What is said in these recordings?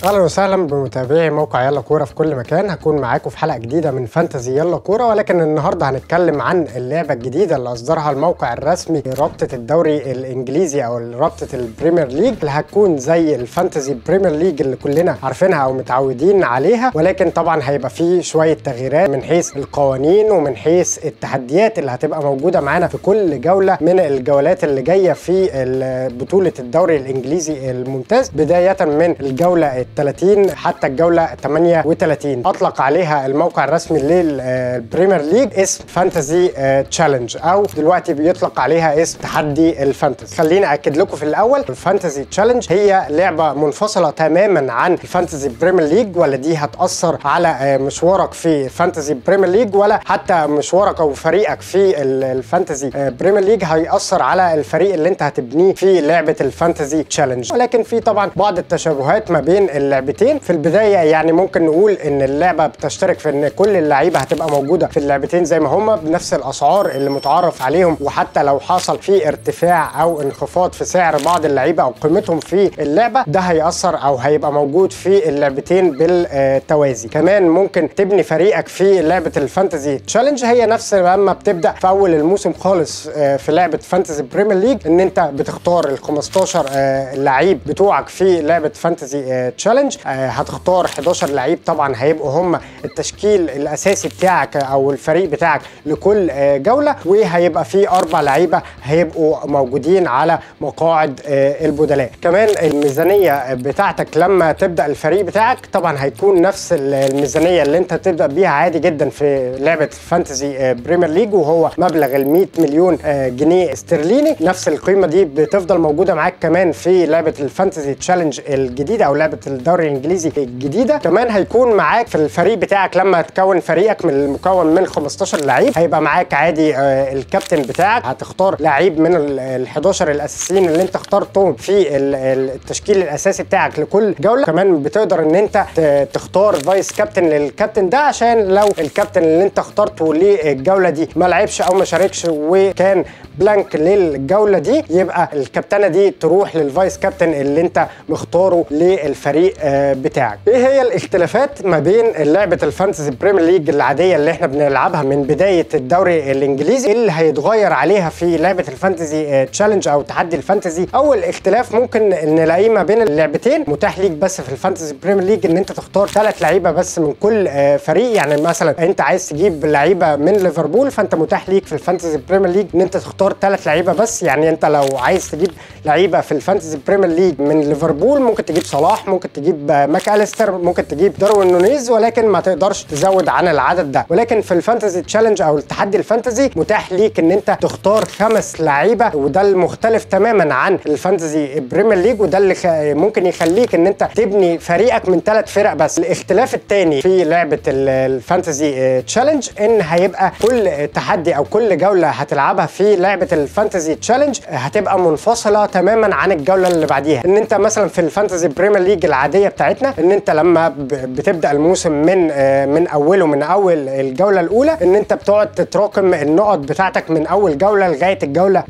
اهلا وسهلا بمتابعي موقع يلا كوره في كل مكان هكون معاكم في حلقه جديده من فانتزي يلا كوره ولكن النهارده هنتكلم عن اللعبه الجديده اللي اصدرها الموقع الرسمي رابطه الدوري الانجليزي او رابطه البريمير ليج اللي هتكون زي الفانتزي بريمير ليج اللي كلنا عارفينها او متعودين عليها ولكن طبعا هيبقى فيه شويه تغييرات من حيث القوانين ومن حيث التحديات اللي هتبقى موجوده معانا في كل جوله من الجولات اللي جايه في بطوله الدوري الانجليزي الممتاز بدايه من الجوله ال 30 حتى الجوله 38 اطلق عليها الموقع الرسمي للبريمير ليج اسم فانتزي تشالنج او دلوقتي بيطلق عليها اسم تحدي الفانتزي خليني اكد لكم في الاول الفانتزي تشالنج هي لعبه منفصله تماما عن الفانتزي بريمير ليج ولا دي هتاثر على مشوارك في فانتزي بريمير ليج ولا حتى مشوارك او فريقك في الفانتزي بريمير ليج هيأثر على الفريق اللي انت هتبنيه في لعبه الفانتزي تشالنج ولكن في طبعا بعض التشابهات ما بين اللعبتين في البدايه يعني ممكن نقول ان اللعبه بتشترك في ان كل اللعيبه هتبقى موجوده في اللعبتين زي ما هما بنفس الاسعار اللي متعارف عليهم وحتى لو حصل في ارتفاع او انخفاض في سعر بعض اللعيبه او قيمتهم في اللعبه ده هيأثر او هيبقى موجود في اللعبتين بالتوازي كمان ممكن تبني فريقك في لعبه الفانتزي تشالنج هي نفس لما بتبدا في اول الموسم خالص في لعبه فانتزي بريمير ليج ان انت بتختار ال 15 لعيب بتوعك في لعبه فانتزي تشالنج هتختار 11 لعيب طبعا هيبقوا هم التشكيل الاساسي بتاعك او الفريق بتاعك لكل جوله وهيبقى في اربع لعيبه هيبقوا موجودين على مقاعد البدلاء كمان الميزانيه بتاعتك لما تبدا الفريق بتاعك طبعا هيكون نفس الميزانيه اللي انت تبدا بيها عادي جدا في لعبه فانتزي بريمير ليج وهو مبلغ ال 100 مليون جنيه استرليني نفس القيمه دي بتفضل موجوده معاك كمان في لعبه الفانتزي تشالنج الجديده او لعبه الدوري الانجليزي الجديده كمان هيكون معاك في الفريق بتاعك لما تكون فريقك من المكون من 15 لعيب هيبقى معاك عادي الكابتن بتاعك هتختار لعيب من ال 11 الاساسيين اللي انت اخترتهم في التشكيل الاساسي بتاعك لكل جوله كمان بتقدر ان انت تختار فايس كابتن للكابتن ده عشان لو الكابتن اللي انت اخترته للجوله دي ما لعبش او ما شاركش وكان بلانك للجوله دي يبقى الكابتنه دي تروح للفايس كابتن اللي انت مختاره للفريق بتاعك ايه هي الاختلافات ما بين لعبه الفانتسي بريمير ليج العاديه اللي احنا بنلعبها من بدايه الدوري الانجليزي اللي هيتغير عليها في لعبه الفانتسي تشالنج او تحدي الفانتسي اول اختلاف ممكن نلاقيه ما بين اللعبتين متاح ليك بس في الفانتسي بريمير ليج ان انت تختار ثلاث لعيبه بس من كل فريق يعني مثلا انت عايز تجيب لعيبه من ليفربول فانت متاح ليك في الفانتسي بريمير ليج ان انت تختار ثلاث لعيبه بس يعني انت لو عايز تجيب لعيبه في الفانتسي بريمير ليج من ليفربول ممكن تجيب صلاح ممكن تجيب ماك اليستر ممكن تجيب داروين نونيز ولكن ما تقدرش تزود عن العدد ده ولكن في الفانتسي تشالنج او التحدي الفانتسي متاح ليك ان انت تختار خمس لعيبه وده المختلف تماما عن الفانتسي بريمير ليج وده اللي خ... ممكن يخليك ان انت تبني فريقك من ثلاث فرق بس الاختلاف الثاني في لعبه الفانتسي تشالنج ان هيبقى كل تحدي او كل جوله هتلعبها في لعبه الفانتسي تشالنج هتبقى منفصله تماما عن الجوله اللي بعديها ان انت مثلا في الفانتسي بريمير ليج العاديه بتاعتنا ان انت لما بتبدا الموسم من من اوله من اول الجوله الاولى ان انت بتقعد تتراكم النقط بتاعتك من اول جوله لغايه الجوله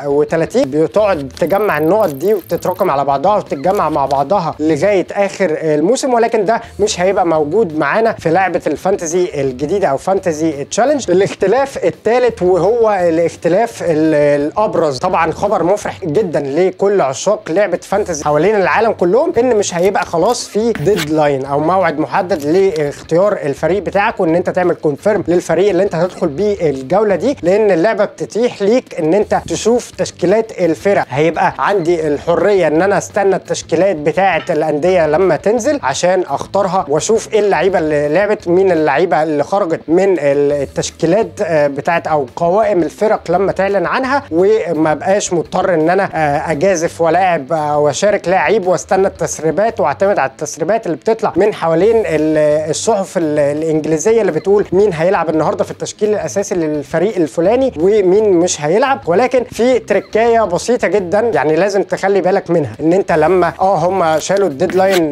38 بتقعد تجمع النقط دي وتتراكم على بعضها وتتجمع مع بعضها لغايه اخر الموسم ولكن ده مش هيبقى موجود معانا في لعبه الفانتزي الجديده او فانتزي تشالنج الاختلاف الثالث وهو الاختلاف الابرز طبعا خبر مفرح جدا لكل عشاق لعبه فانتزي حوالين العالم كلهم ان مش هيبقى خلاص في ديدلاين او موعد محدد لاختيار الفريق بتاعك وان انت تعمل كونفيرم للفريق اللي انت هتدخل بيه الجوله دي لان اللعبه بتتيح ليك ان انت تشوف تشكيلات الفرق هيبقى عندي الحريه ان انا استنى التشكيلات بتاعه الانديه لما تنزل عشان اختارها واشوف ايه اللعيبه اللي لعبت مين اللعيبه اللي خرجت من التشكيلات بتاعه او قوائم الفرق لما تعلن عنها وما بقاش مضطر ان انا اجازف ولاعب او اشارك لاعب واستنى التسريبات واعتمد على التسريبات اللي بتطلع من حوالين الصحف الانجليزيه اللي بتقول مين هيلعب النهارده في التشكيل الاساسي للفريق الفلاني ومين مش هيلعب ولكن في تركايه بسيطه جدا يعني لازم تخلي بالك منها ان انت لما اه هم شالوا الديدلاين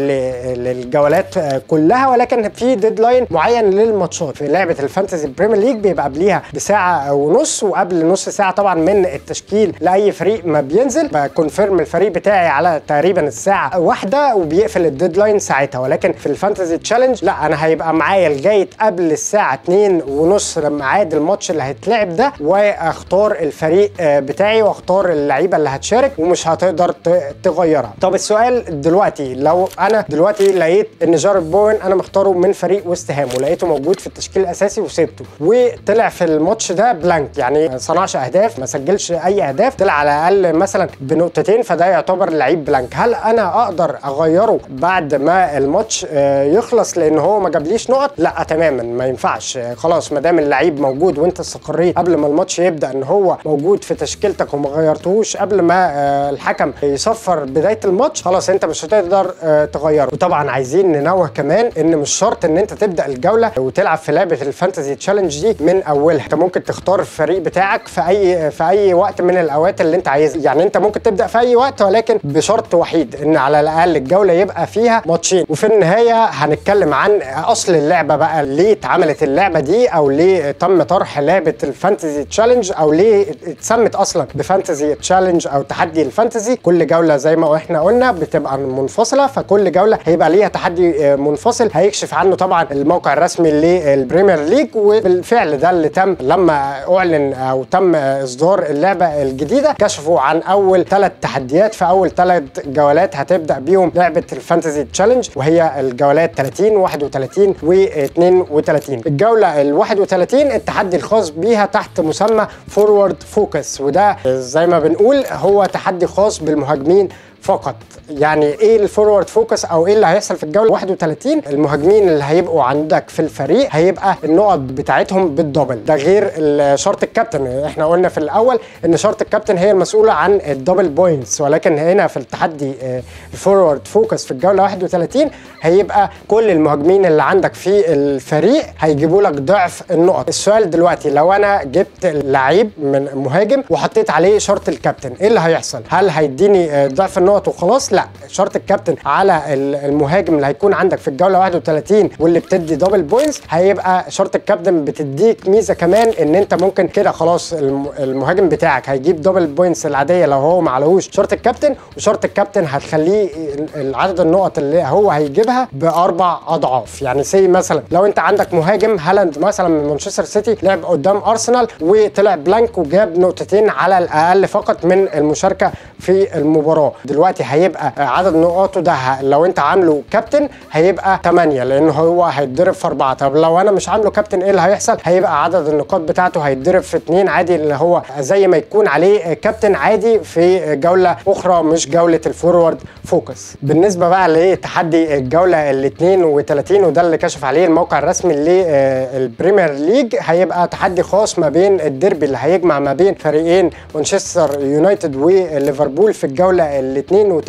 للجولات كلها ولكن في ديدلاين معين للماتشات في لعبه الفانتسي بريمير ليج بيبقى قبليها بساعه ونص وقبل اول نص ساعه طبعا من التشكيل لاي فريق ما بينزل بكونفيرم الفريق بتاعي على تقريبا الساعه واحدة وبيقفل الديدلاين ساعتها ولكن في الفانتزي تشالنج لا انا هيبقى معايا لغايه قبل الساعه 2 ونص ميعاد الماتش اللي هيتلعب ده واختار الفريق آه، بتاعي واختار اللعيبه اللي هتشارك ومش هتقدر ت- تغيرها طب السؤال دلوقتي لو انا دلوقتي لقيت ان جارد بوين انا مختاره من فريق ويست هام ولقيته موجود في التشكيل الاساسي وسبته وطلع في الماتش ده بلانك يعني ما صنعش اهداف ما سجلش اي اهداف طلع على الاقل مثلا بنقطتين فده يعتبر لعيب بلانك هل انا اقدر اغيره بعد ما الماتش آه، يخلص لان هو ما جابليش نقط لا تماما ما ينفعش آه، خلاص ما دام اللعيب موجود وانت استقريت قبل ما الماتش يبدا ان هو موجود في تشكيلتك وما غيرتوش قبل ما آه، الحكم يصفر بدايه الماتش خلاص انت مش هتقدر آه، تغيره وطبعا عايزين ننوه كمان ان مش شرط ان انت تبدا الجوله وتلعب في لعبه الفانتزي تشالنج دي من اولها انت ممكن تختار الفريق بتاعك في اي في اي وقت من الاوقات اللي انت عايزها يعني انت ممكن تبدا في اي وقت ولكن بشرط وحيد ان على الاقل الجوله يبقى فيها ماتشين وفي النهايه هنتكلم عن اصل اللعبه بقى ليه اتعملت اللعبه دي او ليه تم طرح لعبه الفانتزي تشالنج او ليه اتسمت اصلا بفانتزي تشالنج او تحدي الفانتزي كل جوله زي ما احنا قلنا بتبقى منفصله فكل جوله هيبقى ليها تحدي آه، منفصل هيكشف عنه طبعا الموقع الرسمي للبريمير ليج وبالفعل ده اللي تم لما اعلن او تم اصدار اللعبه الجديده كشفوا عن اول ثلاث تحديات في اول ثلاث جولات هتبدا بيهم لعبه الفانتزي تشالنج وهي الجولات 30 31 و32 الجوله ال 31 التحدي الخاص بيها تحت مسمى فورورد فوكس وده زي ما بنقول هو تحدي خاص بالمهاجمين فقط يعني ايه الفورورد فوكس او ايه اللي هيحصل في الجوله 31 المهاجمين اللي هيبقوا عندك في الفريق هيبقى النقط بتاعتهم بالدبل ده غير ال- شرط الكابتن احنا قلنا في الاول ان شرط الكابتن هي المسؤوله عن الدبل بوينتس ولكن هنا في التحدي آه، الفورورد فوكس في الجوله 31 هيبقى كل المهاجمين اللي عندك في الفريق هيجيبوا لك ضعف النقط السؤال دلوقتي لو انا جبت لعيب من مهاجم وحطيت عليه شرط الكابتن ايه اللي هيحصل هل هيديني آه، ضعف النقط وخلاص لا شرط الكابتن على ال- المهاجم اللي هيكون عندك في الجوله 31 واللي بتدي دبل بوينتس هيبقى شرط الكابتن بتديك ميزه كمان ان انت ممكن كده خلاص الم- المهاجم بتاعك هيجيب دبل بوينتس العاديه لو هو معلهوش شرط الكابتن وشرط الكابتن هتخليه ال- عدد النقط اللي هو هيجيبها باربع اضعاف يعني سي مثلا لو انت عندك مهاجم هالاند مثلا من مانشستر سيتي لعب قدام ارسنال وطلع بلانك وجاب نقطتين على الاقل فقط من المشاركه في المباراه دلوقتي هيبقى عدد نقاطه ده ه- لو انت عامله كابتن هيبقى 8 لان هو هيتضرب في 4 طب لو انا مش عامله كابتن ايه اللي هيحصل هيبقى عدد النقاط بتاعته هيتضرب في 2 عادي اللي هو زي ما يكون عليه كابتن عادي في جوله اخرى مش جوله الفورورد فوكس بالنسبه بقى لتحدي الجوله ال 32 وده اللي كشف عليه الموقع الرسمي للبريمير ليج هيبقى تحدي خاص ما بين الديربي اللي هيجمع ما بين فريقين مانشستر يونايتد وليفربول في الجوله ال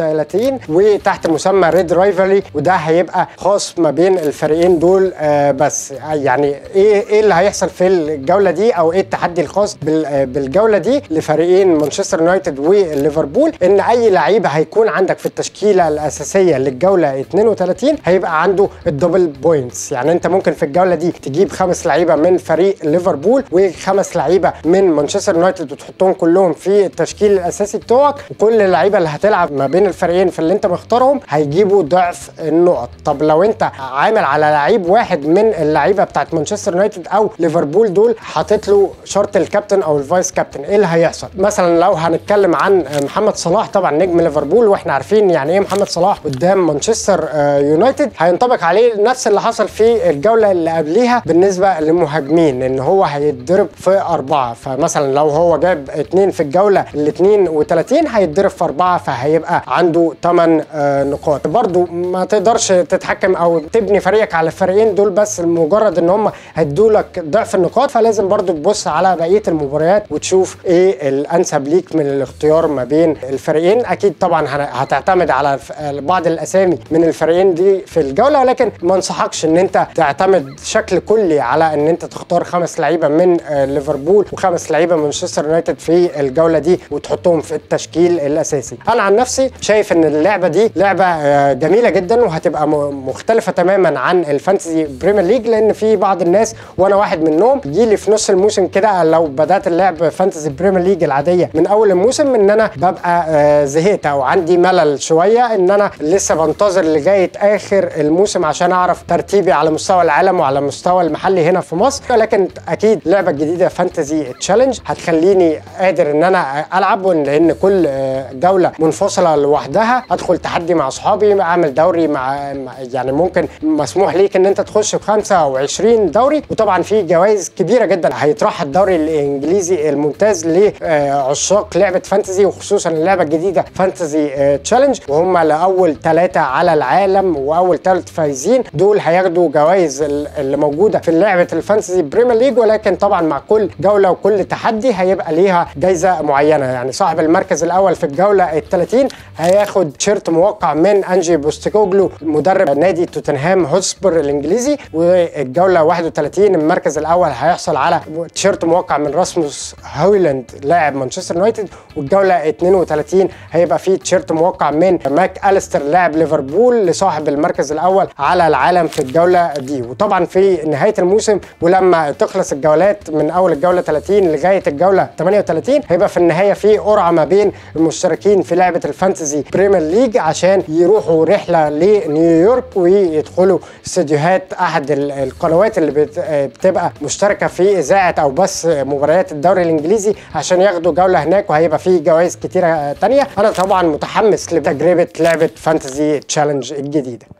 32 وتحت مسمى ريد رايفلي وده هيبقى خاص ما بين الفريقين دول آه، بس يعني ايه ايه اللي هيحصل في الجوله دي او ايه التحدي الخاص بال- آه، بالجوله دي لفريقين مانشستر يونايتد وليفربول ان اي لعيب هيكون عندك في التشكيله الاساسيه للجوله 32 هيبقى عنده الدبل بوينتس يعني انت ممكن في الجوله دي تجيب خمس لعيبه من فريق ليفربول وخمس لعيبه من مانشستر يونايتد وتحطهم كلهم في التشكيل الاساسي بتوعك وكل اللعيبه اللي هتلعب ما بين الفريقين في اللي انت مختارهم هيجيبوا ضعف النقط طب لو انت عامل على لعيب واحد من اللعيبه بتاعت مانشستر يونايتد او ليفربول دول حاطط له شرط الكابتن او الفايس كابتن ايه اللي هيحصل مثلا لو هنتكلم عن محمد صلاح طبعا نجم ليفربول واحنا عارفين يعني ايه محمد صلاح قدام مانشستر آه، يونايتد هينطبق عليه نفس اللي حصل في الجوله اللي قبليها بالنسبه للمهاجمين ان هو هيتضرب في اربعه فمثلا لو هو جاب اتنين في الجوله ال 32 هيتضرب في اربعه فهيبقى عنده 8 نقاط برضو ما تقدرش تتحكم او تبني فريقك على الفريقين دول بس لمجرد ان هم هيدوا لك ضعف النقاط فلازم برضو تبص على بقيه المباريات وتشوف ايه الانسب ليك من الاختيار ما بين الفريقين اكيد طبعا هن- هتعتمد على الف- بعض الاسامي من الفريقين دي في الجوله ولكن ما انصحكش ان انت تعتمد شكل كلي على ان انت تختار خمس لعيبه من آه، ليفربول وخمس لعيبه من مانشستر يونايتد في الجوله دي وتحطهم في التشكيل الاساسي انا عن نفسي نفسي شايف ان اللعبه دي لعبه آه، جميله جدا وهتبقى م- مختلفه تماما عن الفانتسي بريمير ليج لان في بعض الناس وانا واحد منهم يجي لي في نص الموسم كده لو بدات اللعب فانتسي بريمير ليج العاديه من اول الموسم ان انا ببقى آه، زهقت او عندي ملل شويه ان انا لسه بنتظر لغايه اخر الموسم عشان اعرف ترتيبي على مستوى العالم وعلى المستوى المحلي هنا في مصر ولكن اكيد لعبه جديده فانتسي تشالنج هتخليني قادر ان انا العب لان كل آه، جوله منفصله لوحدها ادخل تحدي مع اصحابي اعمل دوري مع مع- يعني ممكن مسموح ليك ان انت تخش في 25 دوري وطبعا في جوائز كبيره جدا هيطرحها الدوري الانجليزي الممتاز لعشاق لعبه فانتسي وخصوصا اللعبه الجديده فانتسي تشالنج وهم لاول ثلاثه على العالم واول ثلاث فايزين دول هياخدوا جوائز ال- اللي موجوده في لعبه الفانتسي بريمير ليج ولكن طبعا مع كل جوله وكل تحدي هيبقى ليها جايزه معينه يعني صاحب المركز الاول في الجوله ال 30 هياخد تيشيرت موقع من انجي بوستيكوجلو مدرب نادي توتنهام هوتسبر الانجليزي والجوله 31 المركز الاول هيحصل على تيشيرت موقع من راسموس هويلاند لاعب مانشستر يونايتد والجوله 32 هيبقى فيه تيشيرت موقع من ماك اليستر لاعب ليفربول لصاحب المركز الاول على العالم في الجوله دي وطبعا في نهايه الموسم ولما تخلص الجولات من اول الجوله 30 لغايه الجوله 38 هيبقى في النهايه في قرعه ما بين المشتركين في لعبه الفانتسي بريمير ليج عشان يروحوا رحله لنيويورك ويدخلوا استديوهات احد ال- القنوات اللي بت- بتبقى مشتركه في اذاعه او بث مباريات الدوري الانجليزي عشان ياخدوا جوله هناك وهيبقى في جوائز كتيره تانية انا طبعا متحمس لتجربه لعبه فانتسي تشالنج الجديده